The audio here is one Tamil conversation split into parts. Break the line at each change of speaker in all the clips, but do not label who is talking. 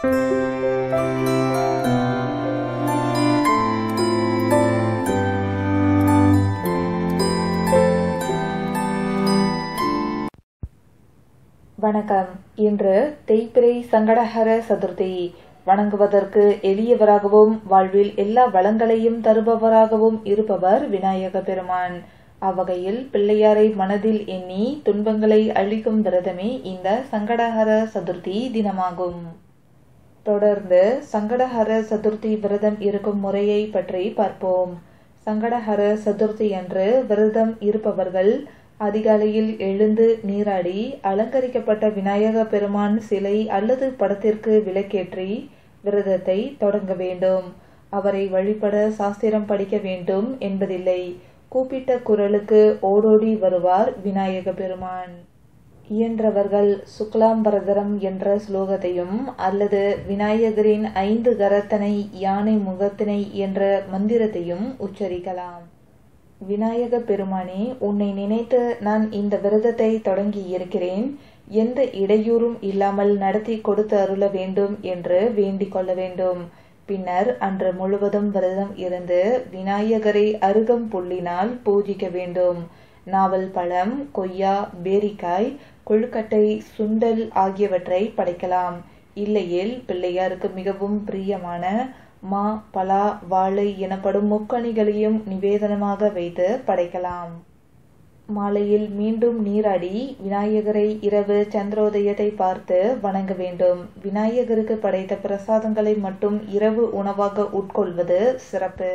வணக்கம் இன்று தேய்பிறை சங்கடஹர சதுர்த்தி வணங்குவதற்கு எளியவராகவும் வாழ்வில் எல்லா வளங்களையும் தருபவராகவும் இருப்பவர் விநாயக பெருமான் அவ்வகையில் பிள்ளையாரை மனதில் எண்ணி துன்பங்களை அழிக்கும் விரதமே இந்த சங்கடஹர சதுர்த்தி தினமாகும் தொடர்ந்து சங்கடஹர சதுர்த்தி விரதம் இருக்கும் முறையை பற்றி பார்ப்போம் சங்கடஹர சதுர்த்தி அன்று விரதம் இருப்பவர்கள் அதிகாலையில் எழுந்து நீராடி அலங்கரிக்கப்பட்ட விநாயக பெருமான் சிலை அல்லது படத்திற்கு விளக்கேற்றி விரதத்தை தொடங்க வேண்டும் அவரை வழிபட சாஸ்திரம் படிக்க வேண்டும் என்பதில்லை கூப்பிட்ட குரலுக்கு ஓடோடி வருவார் விநாயக பெருமான் இயன்றவர்கள் சுக்லாம்பரதரம் என்ற ஸ்லோகத்தையும் அல்லது விநாயகரின் ஐந்து கரத்தனை யானை முகத்தினை என்ற மந்திரத்தையும் உச்சரிக்கலாம் விநாயக பெருமானே உன்னை நினைத்து நான் இந்த விரதத்தை தொடங்கி இருக்கிறேன் எந்த இடையூறும் இல்லாமல் நடத்தி கொடுத்து அருள வேண்டும் என்று வேண்டிக் கொள்ள வேண்டும் பின்னர் அன்று முழுவதும் விரதம் இருந்து விநாயகரை அருகம் புள்ளினால் பூஜிக்க வேண்டும் நாவல் பழம் கொய்யா பேரிக்காய் கொழுக்கட்டை சுண்டல் ஆகியவற்றை படைக்கலாம் இல்லையேல் பிள்ளையாருக்கு மிகவும் பிரியமான மா பலா வாழை எனப்படும் முக்கணிகளையும் நிவேதனமாக வைத்து படைக்கலாம் மாலையில் மீண்டும் நீராடி விநாயகரை இரவு சந்திரோதயத்தை பார்த்து வணங்க வேண்டும் விநாயகருக்கு படைத்த பிரசாதங்களை மட்டும் இரவு உணவாக உட்கொள்வது சிறப்பு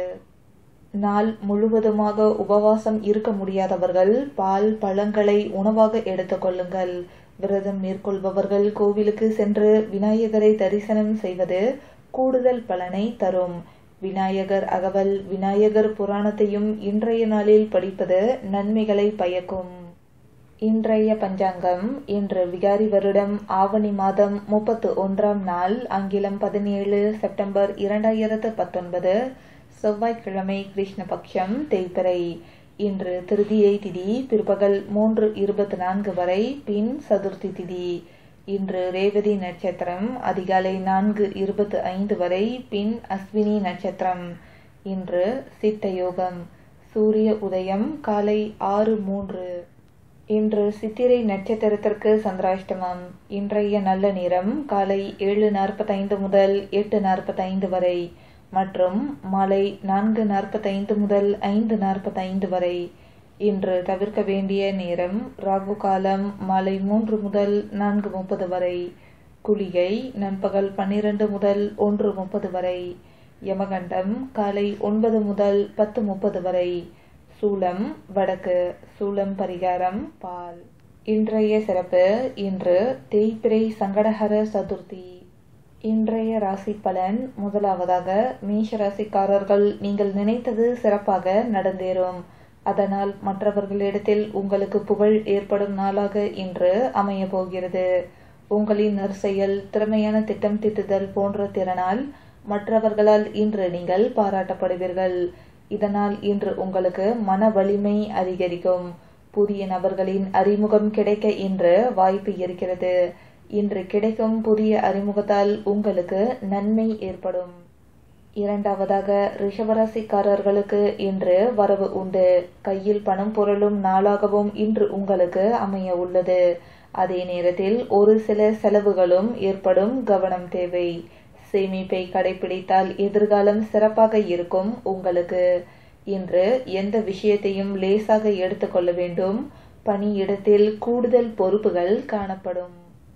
நாள் முழுவதுமாக உபவாசம் இருக்க முடியாதவர்கள் பால் பழங்களை உணவாக எடுத்துக்கொள்ளுங்கள் விரதம் மேற்கொள்பவர்கள் கோவிலுக்கு சென்று விநாயகரை தரிசனம் செய்வது கூடுதல் பலனை தரும் விநாயகர் அகவல் விநாயகர் புராணத்தையும் இன்றைய நாளில் படிப்பது நன்மைகளை பயக்கும் இன்றைய பஞ்சாங்கம் இன்று விகாரி வருடம் ஆவணி மாதம் முப்பத்து ஒன்றாம் நாள் ஆங்கிலம் பதினேழு செப்டம்பர் இரண்டாயிரத்து பத்தொன்பது செவ்வாய்க்கிழமை கிருஷ்ணபக்ஷம் தேய்பிறை இன்று திருதியை திதி பிற்பகல் மூன்று இருபத்தி நான்கு வரை பின் சதுர்த்தி திதி இன்று ரேவதி நட்சத்திரம் அதிகாலை நான்கு இருபத்து ஐந்து வரை பின் அஸ்வினி நட்சத்திரம் இன்று சித்த யோகம் சூரிய உதயம் காலை ஆறு மூன்று இன்று சித்திரை நட்சத்திரத்திற்கு சந்திராஷ்டமம் இன்றைய நல்ல நேரம் காலை ஏழு நாற்பத்தைந்து முதல் எட்டு நாற்பத்தைந்து வரை மற்றும் மாலை நான்கு நாற்பத்தைந்து முதல் ஐந்து நாற்பத்தைந்து வரை இன்று தவிர்க்க வேண்டிய நேரம் ராகு காலம் மாலை மூன்று முதல் நான்கு முப்பது வரை குளிகை நண்பகல் பன்னிரண்டு முதல் ஒன்று முப்பது வரை யமகண்டம் காலை ஒன்பது முதல் பத்து முப்பது வரை சூலம் வடக்கு சூலம் பரிகாரம் பால் இன்றைய சிறப்பு இன்று தேய்பிரை சங்கடஹர சதுர்த்தி இன்றைய ராசி பலன் முதலாவதாக மேஷ ராசிக்காரர்கள் நீங்கள் நினைத்தது சிறப்பாக நடந்தேறும் அதனால் மற்றவர்களிடத்தில் உங்களுக்கு புகழ் ஏற்படும் நாளாக இன்று அமைய போகிறது உங்களின் நற்செயல் திறமையான திட்டம் திட்டுதல் போன்ற திறனால் மற்றவர்களால் இன்று நீங்கள் பாராட்டப்படுவீர்கள் இதனால் இன்று உங்களுக்கு மன வலிமை அதிகரிக்கும் புதிய நபர்களின் அறிமுகம் கிடைக்க இன்று வாய்ப்பு இருக்கிறது இன்று கிடைக்கும் புதிய அறிமுகத்தால் உங்களுக்கு நன்மை ஏற்படும் இரண்டாவதாக ரிஷபராசிக்காரர்களுக்கு இன்று வரவு உண்டு கையில் பணம் பொருளும் நாளாகவும் இன்று உங்களுக்கு அமைய உள்ளது அதே நேரத்தில் ஒரு சில செலவுகளும் ஏற்படும் கவனம் தேவை சேமிப்பை கடைபிடித்தால் எதிர்காலம் சிறப்பாக இருக்கும் உங்களுக்கு இன்று எந்த விஷயத்தையும் லேசாக எடுத்துக்கொள்ள வேண்டும் பணியிடத்தில் கூடுதல் பொறுப்புகள் காணப்படும்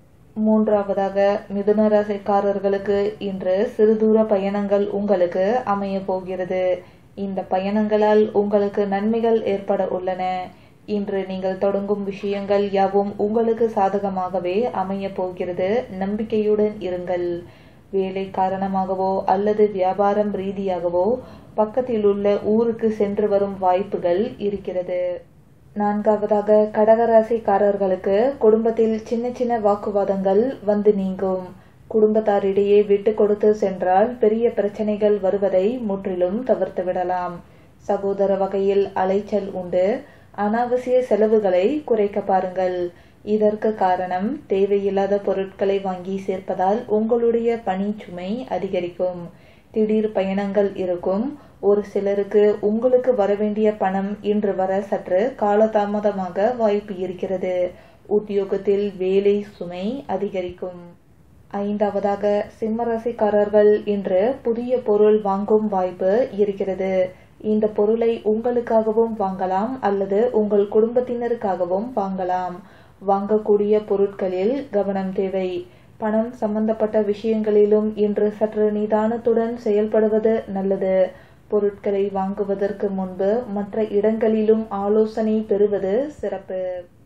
மூன்றாவதாக மிதுன ராசிக்காரர்களுக்கு இன்று சிறுதூர பயணங்கள் உங்களுக்கு அமைய போகிறது இந்த பயணங்களால் உங்களுக்கு நன்மைகள் ஏற்பட உள்ளன இன்று நீங்கள் தொடங்கும் விஷயங்கள் யாவும் உங்களுக்கு சாதகமாகவே அமைய போகிறது நம்பிக்கையுடன் இருங்கள் வேலை காரணமாகவோ அல்லது வியாபாரம் ரீதியாகவோ பக்கத்தில் உள்ள ஊருக்கு சென்று வரும் வாய்ப்புகள் இருக்கிறது நான்காவதாக கடகராசிக்காரர்களுக்கு குடும்பத்தில் சின்ன சின்ன வாக்குவாதங்கள் வந்து நீங்கும் குடும்பத்தாரிடையே விட்டு கொடுத்து சென்றால் பெரிய பிரச்சனைகள் வருவதை முற்றிலும் தவிர்த்து விடலாம் சகோதர வகையில் அலைச்சல் உண்டு அனாவசிய செலவுகளை குறைக்க பாருங்கள் இதற்கு காரணம் தேவையில்லாத பொருட்களை வாங்கி சேர்ப்பதால் உங்களுடைய பணி சுமை அதிகரிக்கும் திடீர் பயணங்கள் இருக்கும் ஒரு சிலருக்கு உங்களுக்கு வரவேண்டிய பணம் இன்று வர சற்று காலதாமதமாக வாய்ப்பு இருக்கிறது உத்தியோகத்தில் வேலை சுமை அதிகரிக்கும் ஐந்தாவதாக சிம்மராசிக்காரர்கள் இன்று புதிய பொருள் வாங்கும் வாய்ப்பு இருக்கிறது இந்த பொருளை உங்களுக்காகவும் வாங்கலாம் அல்லது உங்கள் குடும்பத்தினருக்காகவும் வாங்கலாம் வாங்கக்கூடிய பொருட்களில் கவனம் தேவை பணம் சம்பந்தப்பட்ட விஷயங்களிலும் இன்று சற்று நிதானத்துடன் செயல்படுவது நல்லது பொருட்களை வாங்குவதற்கு முன்பு மற்ற இடங்களிலும் ஆலோசனை பெறுவது சிறப்பு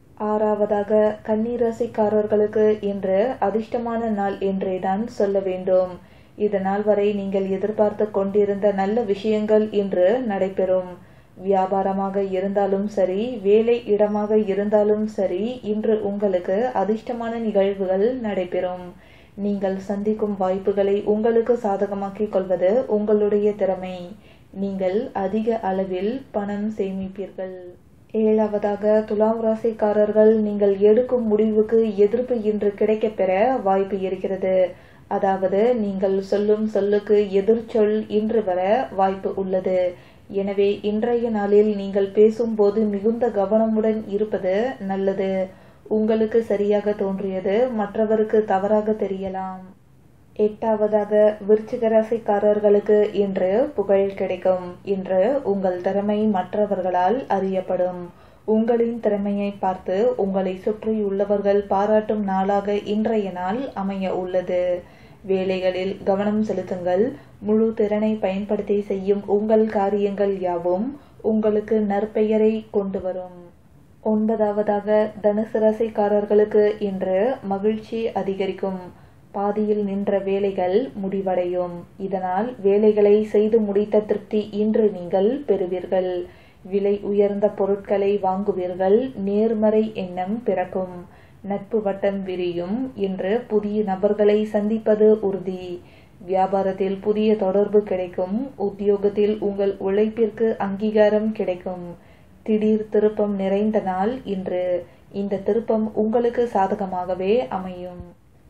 ஆறாவதாக கன்னிராசிக்காரர்களுக்கு இன்று அதிர்ஷ்டமான நாள் என்றேதான் சொல்ல வேண்டும் இதனால் வரை நீங்கள் எதிர்பார்த்து கொண்டிருந்த நல்ல விஷயங்கள் இன்று நடைபெறும் வியாபாரமாக இருந்தாலும் சரி வேலை இடமாக இருந்தாலும் சரி இன்று உங்களுக்கு அதிர்ஷ்டமான நிகழ்வுகள் நடைபெறும் நீங்கள் சந்திக்கும் வாய்ப்புகளை உங்களுக்கு சாதகமாக்கிக் கொள்வது உங்களுடைய திறமை நீங்கள் அதிக அளவில் பணம் சேமிப்பீர்கள் ஏழாவதாக துலாம் ராசிக்காரர்கள் நீங்கள் எடுக்கும் முடிவுக்கு எதிர்ப்பு இன்று கிடைக்கப்பெற வாய்ப்பு இருக்கிறது அதாவது நீங்கள் சொல்லும் சொல்லுக்கு எதிர்ச்சொல் இன்று வர வாய்ப்பு உள்ளது எனவே இன்றைய நாளில் நீங்கள் பேசும்போது மிகுந்த கவனமுடன் இருப்பது நல்லது உங்களுக்கு சரியாக தோன்றியது மற்றவருக்கு தவறாக தெரியலாம் எட்டாவதாக விருச்சிக ராசிக்காரர்களுக்கு இன்று புகழ் கிடைக்கும் இன்று உங்கள் திறமை மற்றவர்களால் அறியப்படும் உங்களின் திறமையை பார்த்து உங்களை சுற்றியுள்ளவர்கள் பாராட்டும் நாளாக இன்றைய நாள் அமைய உள்ளது வேலைகளில் கவனம் செலுத்துங்கள் முழு திறனை பயன்படுத்தி செய்யும் உங்கள் காரியங்கள் யாவும் உங்களுக்கு நற்பெயரை கொண்டு வரும் ஒன்பதாவதாக தனுசு ராசிக்காரர்களுக்கு இன்று மகிழ்ச்சி அதிகரிக்கும் பாதியில் நின்ற வேலைகள் முடிவடையும் இதனால் வேலைகளை செய்து முடித்த திருப்தி இன்று நீங்கள் பெறுவீர்கள் விலை உயர்ந்த பொருட்களை வாங்குவீர்கள் நேர்மறை எண்ணம் பிறக்கும் நட்பு வட்டம் விரியும் இன்று புதிய நபர்களை சந்திப்பது உறுதி வியாபாரத்தில் புதிய தொடர்பு கிடைக்கும் உத்தியோகத்தில் உங்கள் உழைப்பிற்கு அங்கீகாரம் கிடைக்கும் திடீர் திருப்பம் நிறைந்த நாள் இன்று இந்த திருப்பம் உங்களுக்கு சாதகமாகவே அமையும்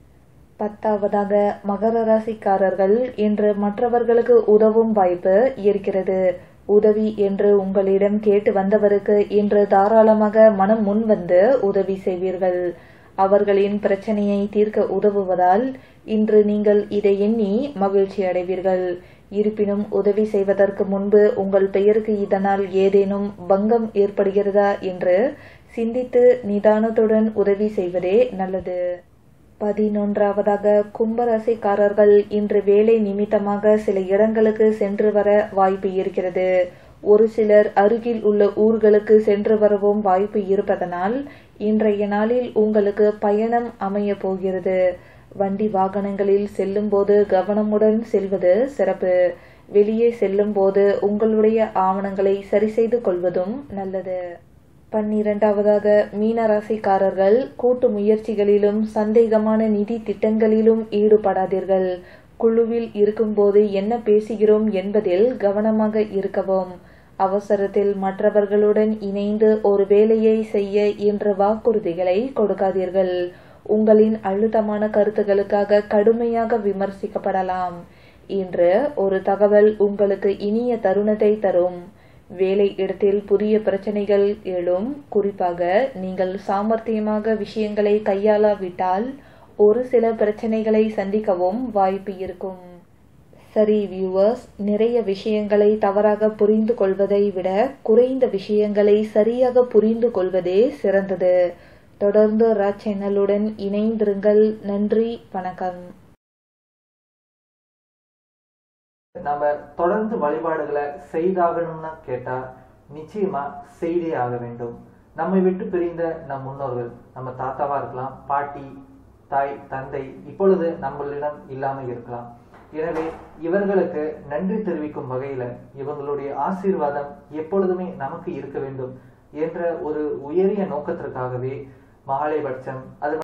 பத்தாவதாக மகர ராசிக்காரர்கள் இன்று மற்றவர்களுக்கு உதவும் வாய்ப்பு இருக்கிறது உதவி என்று உங்களிடம் கேட்டு வந்தவருக்கு இன்று தாராளமாக மனம் முன் வந்து உதவி செய்வீர்கள் அவர்களின் பிரச்சனையை தீர்க்க உதவுவதால் இன்று நீங்கள் இதை எண்ணி மகிழ்ச்சி அடைவீர்கள் இருப்பினும் உதவி செய்வதற்கு முன்பு உங்கள் பெயருக்கு இதனால் ஏதேனும் பங்கம் ஏற்படுகிறதா என்று சிந்தித்து நிதானத்துடன் உதவி செய்வதே நல்லது பதினொன்றாவதாக கும்பராசிக்காரர்கள் இன்று வேலை நிமித்தமாக சில இடங்களுக்கு சென்று வர வாய்ப்பு இருக்கிறது ஒரு சிலர் அருகில் உள்ள ஊர்களுக்கு சென்று வரவும் வாய்ப்பு இருப்பதனால் இன்றைய நாளில் உங்களுக்கு பயணம் அமைய போகிறது வண்டி வாகனங்களில் செல்லும்போது கவனமுடன் செல்வது சிறப்பு வெளியே செல்லும்போது உங்களுடைய ஆவணங்களை சரி செய்து கொள்வதும் நல்லது பன்னிரண்டாவதாக மீனராசிக்காரர்கள் கூட்டு முயற்சிகளிலும் சந்தேகமான நிதி திட்டங்களிலும் ஈடுபடாதீர்கள் குழுவில் இருக்கும்போது என்ன பேசுகிறோம் என்பதில் கவனமாக இருக்கவும் அவசரத்தில் மற்றவர்களுடன் இணைந்து ஒரு வேலையை செய்ய என்ற வாக்குறுதிகளை கொடுக்காதீர்கள் உங்களின் அழுத்தமான கருத்துகளுக்காக கடுமையாக விமர்சிக்கப்படலாம் இன்று ஒரு தகவல் உங்களுக்கு இனிய தருணத்தை தரும் வேலை இடத்தில் புதிய பிரச்சனைகள் எழும் குறிப்பாக நீங்கள் சாமர்த்தியமாக விஷயங்களை கையாளாவிட்டால் ஒரு சில பிரச்சனைகளை சந்திக்கவும் வாய்ப்பு இருக்கும் சரி வியூவர்ஸ் நிறைய விஷயங்களை தவறாக புரிந்து கொள்வதை விட குறைந்த விஷயங்களை சரியாக புரிந்து கொள்வதே சிறந்தது தொடர்ந்து ரா சேனலுடன் இணைந்திருங்கள் நன்றி வணக்கம்
நம்ம தொடர்ந்து வழிபாடுகளை செய்தாகணும்னு கேட்டா நிச்சயமா செய்தே ஆக வேண்டும் நம்மை விட்டு பிரிந்த நம் முன்னோர்கள் நம்ம தாத்தாவா இருக்கலாம் பாட்டி தாய் தந்தை இப்பொழுது நம்மளிடம் இல்லாமல் இருக்கலாம் எனவே இவர்களுக்கு நன்றி தெரிவிக்கும் வகையில இவங்களுடைய ஆசீர்வாதம் எப்பொழுதுமே நமக்கு இருக்க வேண்டும் என்ற ஒரு உயரிய நோக்கத்திற்காகவே மகாலயபட்சம் அது